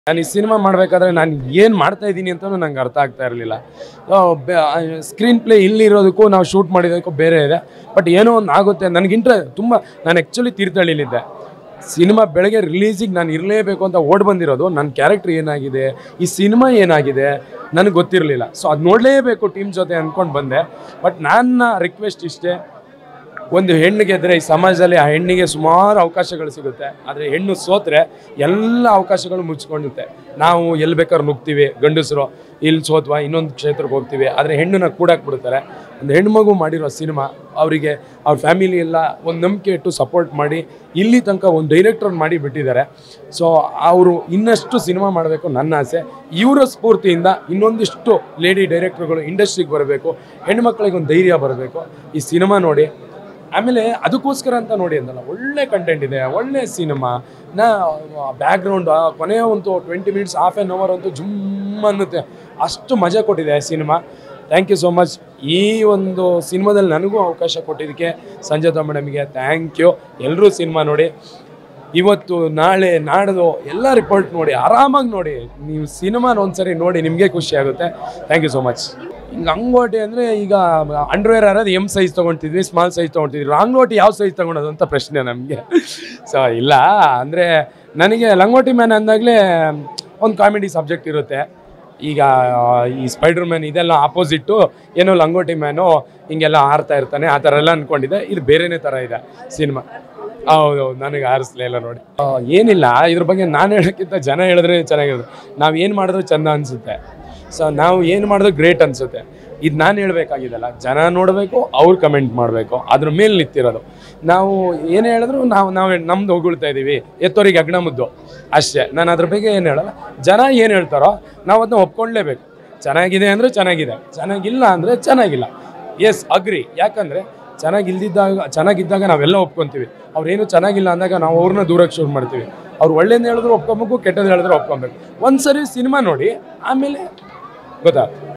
ನಾನು ಈ ಸಿನಿಮಾ ಮಾಡಬೇಕಾದ್ರೆ ನಾನು ಏನು ಮಾಡ್ತಾ ಇದ್ದೀನಿ ಅಂತಲೂ ನಂಗೆ ಅರ್ಥ ಆಗ್ತಾ ಇರಲಿಲ್ಲ ಸ್ಕ್ರೀನ್ ಪ್ಲೇ ಇಲ್ಲಿರೋದಕ್ಕೂ ನಾವು ಶೂಟ್ ಮಾಡಿರೋದಕ್ಕೂ ಬೇರೆ ಇದೆ ಬಟ್ ಏನೋ ಒಂದು ಆಗುತ್ತೆ ನನಗೆ ಇಂಟ್ರೆ ತುಂಬ ನಾನು ಆ್ಯಕ್ಚುಲಿ ತೀರ್ಥಹಳ್ಳಿಲಿದ್ದೆ ಸಿನಿಮಾ ಬೆಳಗ್ಗೆ ರಿಲೀಸಿಗೆ ನಾನು ಇರಲೇಬೇಕು ಅಂತ ಓಡ್ ಬಂದಿರೋದು ನನ್ನ ಕ್ಯಾರೆಕ್ಟರ್ ಏನಾಗಿದೆ ಈ ಸಿನಿಮಾ ಏನಾಗಿದೆ ನನಗೆ ಗೊತ್ತಿರಲಿಲ್ಲ ಸೊ ಅದು ನೋಡಲೇಬೇಕು ಟೀಮ್ ಜೊತೆ ಅಂದ್ಕೊಂಡು ಬಂದೆ ಬಟ್ ನನ್ನ ರಿಕ್ವೆಸ್ಟ್ ಇಷ್ಟೇ ಒಂದು ಹೆಣ್ಣು ಗೆದ್ರೆ ಈ ಸಮಾಜದಲ್ಲಿ ಆ ಹೆಣ್ಣಿಗೆ ಸುಮಾರು ಅವಕಾಶಗಳು ಸಿಗುತ್ತೆ ಆದರೆ ಹೆಣ್ಣು ಸೋತ್ರೆ ಎಲ್ಲ ಅವಕಾಶಗಳು ಮುಚ್ಕೊಂಡಿರುತ್ತೆ ನಾವು ಎಲ್ಲಿ ಬೇಕಾದ್ರೂ ನುಗ್ತೀವಿ ಗಂಡಸರು ಇಲ್ಲಿ ಸೋತ್ವಾ ಇನ್ನೊಂದು ಕ್ಷೇತ್ರಕ್ಕೆ ಹೋಗ್ತೀವಿ ಆದರೆ ಹೆಣ್ಣನ್ನ ಕೂಡಾಕ್ ಬಿಡ್ತಾರೆ ಒಂದು ಹೆಣ್ಮಗು ಮಾಡಿರೋ ಸಿನಿಮಾ ಅವರಿಗೆ ಅವ್ರ ಫ್ಯಾಮಿಲಿ ಎಲ್ಲ ಒಂದು ನಂಬಿಕೆ ಇಟ್ಟು ಸಪೋರ್ಟ್ ಮಾಡಿ ಇಲ್ಲಿ ತನಕ ಒಂದು ಡೈರೆಕ್ಟರ್ ಮಾಡಿ ಬಿಟ್ಟಿದ್ದಾರೆ ಸೊ ಅವರು ಇನ್ನಷ್ಟು ಸಿನಿಮಾ ಮಾಡಬೇಕು ನನ್ನ ಆಸೆ ಇವರ ಸ್ಫೂರ್ತಿಯಿಂದ ಇನ್ನೊಂದಿಷ್ಟು ಲೇಡಿ ಡೈರೆಕ್ಟರ್ಗಳು ಇಂಡಸ್ಟ್ರಿಗೆ ಬರಬೇಕು ಹೆಣ್ಮಕ್ಳಿಗೆ ಒಂದು ಧೈರ್ಯ ಬರಬೇಕು ಈ ಸಿನಿಮಾ ನೋಡಿ ಆಮೇಲೆ ಅದಕ್ಕೋಸ್ಕರ ಅಂತ ನೋಡಿ ಅಂತಲ್ಲ ಒಳ್ಳೆ ಕಂಟೆಂಟ್ ಇದೆ ಒಳ್ಳೆ ಸಿನಿಮಾ ನಾ ಬ್ಯಾಕ್ಗ್ರೌಂಡ್ ಕೊನೆಯ ಒಂದು twenty minutes half an hour ಅಂತೂ ಜುಮ್ ಅನ್ನುತ್ತೆ ಅಷ್ಟು ಮಜಾ ಕೊಟ್ಟಿದೆ cinema thank you so much ಈ ಒಂದು ಸಿನಿಮಾದಲ್ಲಿ ನನಗೂ ಅವಕಾಶ ಕೊಟ್ಟಿದ್ದಕ್ಕೆ ಸಂಜಯ್ ಮೇಡಮ್ಗೆ ಥ್ಯಾಂಕ್ ಯು ಎಲ್ಲರೂ ಸಿನಿಮಾ ನೋಡಿ ಇವತ್ತು ನಾಳೆ ನಾಡ್ದು ಎಲ್ಲ ರಿಪೋರ್ಟ್ ನೋಡಿ ಆರಾಮಾಗಿ ನೋಡಿ ನೀವು ಸಿನಿಮಾನ ಒಂದ್ಸರಿ ನೋಡಿ ನಿಮಗೆ ಖುಷಿ ಆಗುತ್ತೆ ಥ್ಯಾಂಕ್ ಯು ಸೋ ಮಚ್ ಹಿಂಗೆ ಅಂಗೋಟಿ ಅಂದರೆ ಈಗ ಅಂಡರ್ವೇರ್ ಆರೋದು ಎಮ್ ಸೈಜ್ ತೊಗೊಳ್ತಿದ್ವಿ ಸ್ಮಾಲ್ ಸೈಜ್ ತೊಗೊಳ್ತಿದ್ವಿ ಲಾಂಗೋಟಿ ಯಾವ ಸೈಜ್ ತೊಗೊಳೋದು ಅಂತ ಪ್ರಶ್ನೆ ನಮಗೆ ಸೊ ಇಲ್ಲ ಅಂದರೆ ನನಗೆ ಲಂಗೋಟಿ ಮ್ಯಾನ್ ಅಂದಾಗಲೇ ಒಂದು ಕಾಮಿಡಿ ಸಬ್ಜೆಕ್ಟ್ ಇರುತ್ತೆ ಈಗ ಈ ಸ್ಪೈಡರ್ ಮ್ಯಾನ್ ಇದೆಲ್ಲ ಆಪೋಸಿಟ್ಟು ಏನೋ ಲಂಗೋಟಿ ಮ್ಯಾನು ಹಿಂಗೆಲ್ಲ ಆಡ್ತಾ ಇರ್ತಾನೆ ಆ ಥರ ಎಲ್ಲ ಅಂದ್ಕೊಂಡಿದ್ದೆ ಇದು ಬೇರೆನೇ ಥರ ಇದೆ ಸಿನಿಮಾ ಹೌದೌದು ನನಗೆ ಆರಿಸ್ಲೇ ಇಲ್ಲ ನೋಡಿ ಆ, ಏನಿಲ್ಲ ಇದ್ರ ಬಗ್ಗೆ ನಾನು ಹೇಳೋಕ್ಕಿಂತ ಜನ ಹೇಳಿದ್ರೆ ಚೆನ್ನಾಗಿರುತ್ತೆ ನಾವು ಏನು ಮಾಡಿದ್ರು ಚಂದ ಅನಿಸುತ್ತೆ ಸೊ ನಾವು ಏನು ಮಾಡಿದ್ರು ಗ್ರೇಟ್ ಅನಿಸುತ್ತೆ ಇದು ನಾನು ಹೇಳಬೇಕಾಗಿದ್ದಲ್ಲ ಜನ ನೋಡಬೇಕು ಅವ್ರು ಕಮೆಂಟ್ ಮಾಡಬೇಕು ಅದ್ರ ಮೇಲೆ ನಿಂತಿರೋದು ನಾವು ಏನು ಹೇಳಿದ್ರು ನಾವು ನಾವು ನಮ್ದು ಹೊಗಳ್ತಾ ಇದ್ದೀವಿ ಎತ್ತೋರಿಗೆ ಅಗ್ನ ಮುದ್ದು ಅಷ್ಟೇ ನಾನು ಅದ್ರ ಬಗ್ಗೆ ಏನು ಹೇಳಲ್ಲ ಜನ ಏನು ಹೇಳ್ತಾರೋ ನಾವು ಅದನ್ನ ಒಪ್ಕೊಳ್ಳೇಬೇಕು ಚೆನ್ನಾಗಿದೆ ಅಂದರೆ ಚೆನ್ನಾಗಿದೆ ಚೆನ್ನಾಗಿಲ್ಲ ಅಂದರೆ ಚೆನ್ನಾಗಿಲ್ಲ ಎಸ್ ಅಗ್ರಿ ಯಾಕಂದರೆ ಚೆನ್ನಾಗಿಲ್ದಿದ್ದಾಗ ಚೆನ್ನಾಗಿದ್ದಾಗ ನಾವೆಲ್ಲ ಒಪ್ಕೊಂತೀವಿ ಅವ್ರೇನು ಚೆನ್ನಾಗಿಲ್ಲ ಅಂದಾಗ ನಾವು ಅವ್ರನ್ನ ದೂರಕ್ಕೆ ಶುರು ಮಾಡ್ತೀವಿ ಅವ್ರು ಒಳ್ಳೇದು ಹೇಳಿದ್ರು ಒಪ್ಕೊಬೇಕು ಕೆಟ್ಟದ್ದು ಹೇಳಿದ್ರು ಒಪ್ಕೊಬೇಕು ಒಂದು ಸರಿ ಸಿನಿಮಾ ನೋಡಿ ಆಮೇಲೆ ಗೊತ್ತಾ